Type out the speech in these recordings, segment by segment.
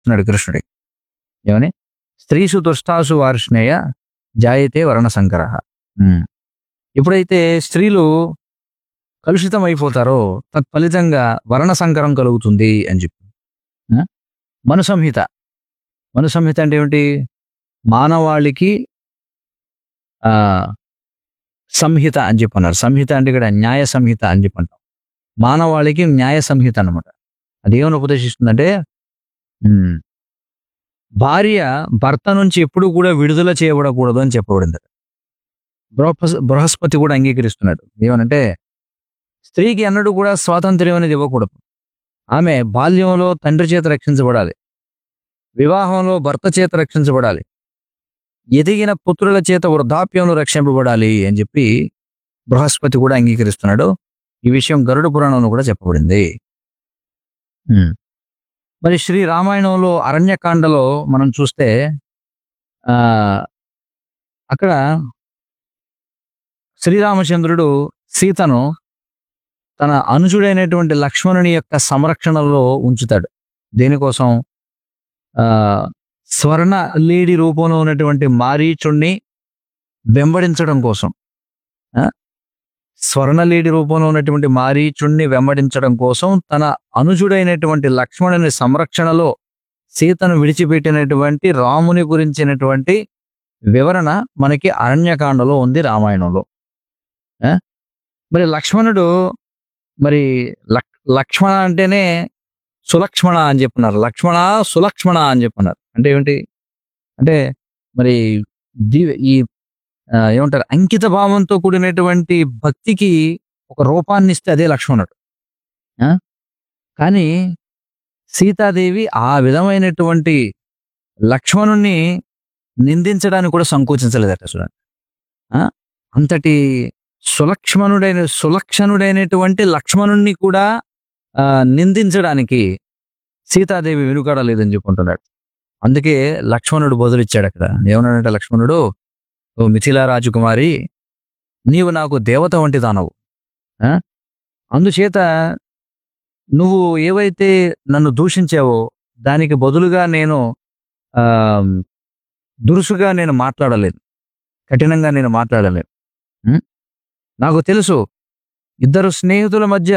చెప్తున్నాడు కృష్ణుడి ఏమని స్త్రీసు దుష్టాసు వార్ష్ణేయ జాయతే వర్ణ సంకర ఎప్పుడైతే స్త్రీలు కలుషితం అయిపోతారో తత్ఫలితంగా వర్ణ సంకరం కలుగుతుంది అని చెప్పి ఆ? మను సంహిత మను సంహిత అంటే ఏమిటి మానవాళికి ఆ సంహిత అని చెప్పి అన్నారు సంహిత అంటే ఇక్కడ న్యాయ సంహిత అని చెప్పి అంటాం మానవాళికి న్యాయ సంహిత అన్నమాట అది ఏమని ఉపదేశిస్తుందంటే ఉమ్, భార్య భర్త నుంచి ఎప్పుడు కూడా విడుదల చేయబడకూడదు అని చెప్పబడింది బృహస్ప బృహస్పతి కూడా అంగీకరిస్తున్నాడు ఏమనంటే స్త్రీకి అన్నడు కూడా స్వాతంత్ర్యం అనేది ఇవ్వకూడదు ఆమె బాల్యంలో తండ్రి చేత రక్షించబడాలి వివాహంలో భర్త చేత రక్షించబడాలి ఎదిగిన పుత్రుల చేత వృద్ధాప్యంలో రక్షింపబడాలి అని చెప్పి బృహస్పతి కూడా అంగీకరిస్తున్నాడు ఈ విషయం గరుడ పురాణంలో కూడా చెప్పబడింది ఉమ్. మరి శ్రీ రామాయణంలో అరణ్యకాండలో మనం చూస్తే ఆ అక్కడ శ్రీరామచంద్రుడు సీతను తన అనుజుడైనటువంటి లక్ష్మణుని యొక్క సంరక్షణలో ఉంచుతాడు దేనికోసం ఆ స్వర్ణ లేడి రూపంలో ఉన్నటువంటి మారీచుణ్ణి వెంబడించడం కోసం ఆ? స్వర్ణలేడి రూపంలో ఉన్నటువంటి మారీచుణ్ణి వెంబడించడం కోసం తన అనుజుడైనటువంటి లక్ష్మణుని సంరక్షణలో సీతను విడిచిపెట్టినటువంటి రాముని గురించినటువంటి వివరణ మనకి అరణ్యకాండలో ఉంది రామాయణంలో ఆ? మరి లక్ష్మణుడు మరి లక్ లక్ష్మణ అంటేనే సులక్ష్మణ అని చెప్పన్నారు లక్ష్మణ సులక్ష్మణ అని చెప్పన్నారు అంటే ఏమిటి అంటే మరి ది- ఈ ఆ, ఏమంటారు అంకిత భావంతో కూడినటువంటి భక్తికి ఒక రూపాన్ని ఇస్తే అదే లక్ష్మణుడు ఆ? కానీ సీతాదేవి ఆ విధమైనటువంటి లక్ష్మణుణ్ణి నిందించడానికి కూడా సంకోచించలేదట చూడండి ఆ? అంతటి సులక్ష్మణుడైన సులక్షణుడైనటువంటి లక్ష్మణుణ్ణి కూడా ఆ, నిందించడానికి సీతాదేవి వెనుకాడలేదని చెప్పుకుంటున్నాడు అందుకే లక్ష్మణుడు బదులిచ్చాడు అక్కడ ఏమన్నాడంటే లక్ష్మణుడు ఓ మిథిలా రాజకుమారి నీవు నాకు దేవత వంటి దానవు ఆ? అందుచేత నువ్వు ఏవైతే నన్ను దూషించావో దానికి బదులుగా నేను ఆ దురుసుగా నేను మాట్లాడలేదు కఠినంగా నేను మాట్లాడలేదు ఉం? నాకు తెలుసు ఇద్దరు స్నేహితుల మధ్య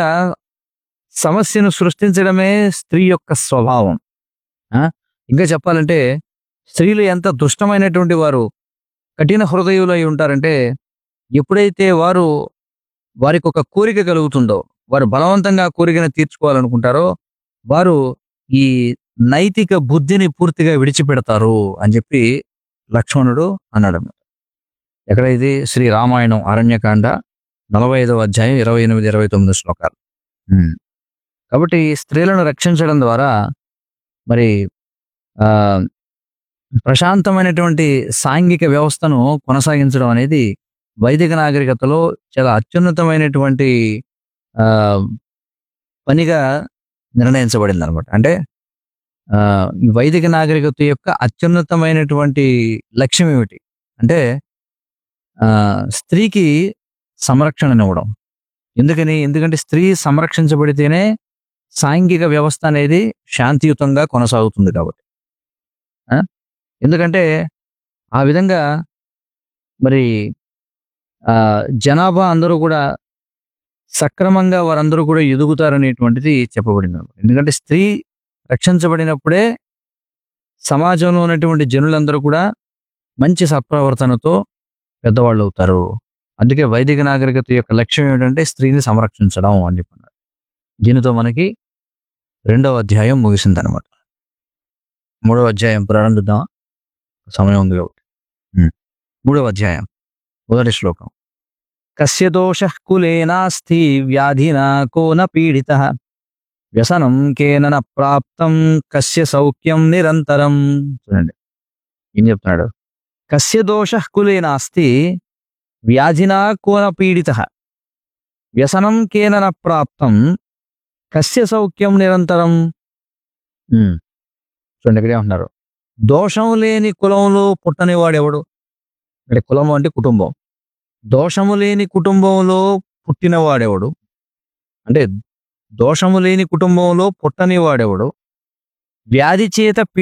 సమస్యను సృష్టించడమే స్త్రీ యొక్క స్వభావం ఆ? ఇంకా చెప్పాలంటే స్త్రీలు ఎంత దుష్టమైనటువంటి వారు కఠిన హృదయులై ఉంటారంటే ఎప్పుడైతే వారు వారికి ఒక కోరిక కలుగుతుందో వారు బలవంతంగా ఆ కోరికను తీర్చుకోవాలనుకుంటారో వారు ఈ నైతిక బుద్ధిని పూర్తిగా విడిచిపెడతారు అని చెప్పి లక్ష్మణుడు అన్నాడు అన్నమాట. ఎక్కడ ఇది శ్రీ రామాయణం అరణ్యకాండ నలభై ఐదవ అధ్యాయం ఇరవై ఎనిమిది ఇరవై తొమ్మిది శ్లోకాలు ఉమ్. కాబట్టి స్త్రీలను రక్షించడం ద్వారా మరి ఆ ప్రశాంతమైనటువంటి సాంఘిక వ్యవస్థను కొనసాగించడం అనేది వైదిక నాగరికతలో చాలా అత్యున్నతమైనటువంటి ఆ పనిగా నిర్ణయించబడింది అనమాట అంటే ఆ ఈ వైదిక నాగరికత యొక్క అత్యున్నతమైనటువంటి లక్ష్యం ఏమిటి అంటే ఆ స్త్రీకి సంరక్షణనివ్వడం ఎందుకని ఎందుకంటే స్త్రీ సంరక్షించబడితేనే సాంఘిక వ్యవస్థ అనేది శాంతియుతంగా కొనసాగుతుంది కాబట్టి ఆ? ఎందుకంటే ఆ విధంగా మరి ఆ జనాభా అందరూ కూడా సక్రమంగా వారందరూ కూడా ఎదుగుతారనేటువంటిది చెప్పబడింది అన్నమాట. ఎందుకంటే స్త్రీ రక్షించబడినప్పుడే సమాజంలో ఉన్నటువంటి జనులందరూ కూడా మంచి సత్ప్రవర్తనతో పెద్దవాళ్ళు అవుతారు అందుకే వైదిక నాగరికత యొక్క లక్ష్యం ఏమిటంటే స్త్రీని సంరక్షించడం అని చెప్పన్నారు దీనితో మనకి రెండవ అధ్యాయం ముగిసింది అనమాట మూడవ అధ్యాయం ప్రారంభిద్దాం సమయం ఉంది కాబట్టి ఉమ్. మూడవ అధ్యాయం మొదటి శ్లోకం కస్య దోష కులే నాస్తి వ్యాధినా కో న పీడిత వ్యసనం కేన న ప్రాప్తం కస్య సౌఖ్యం నిరంతరం చూడండి ఏం చెప్తున్నాడు కస్య దోష కులే నాస్తి వ్యాధినా కో న పీడిత వ్యసనం కేన న ప్రాప్తం కస్య సౌఖ్యం నిరంతరం ఉమ్. చూడండి ఇక్కడే ఉంటున్నారు దోషం లేని కులంలో పుట్టని వాడెవడు అంటే కులం అంటే కుటుంబం దోషము లేని కుటుంబంలో పుట్టినవాడెవడు అంటే దోషము లేని కుటుంబంలో పుట్టని వాడెవడు వ్యాధి చేత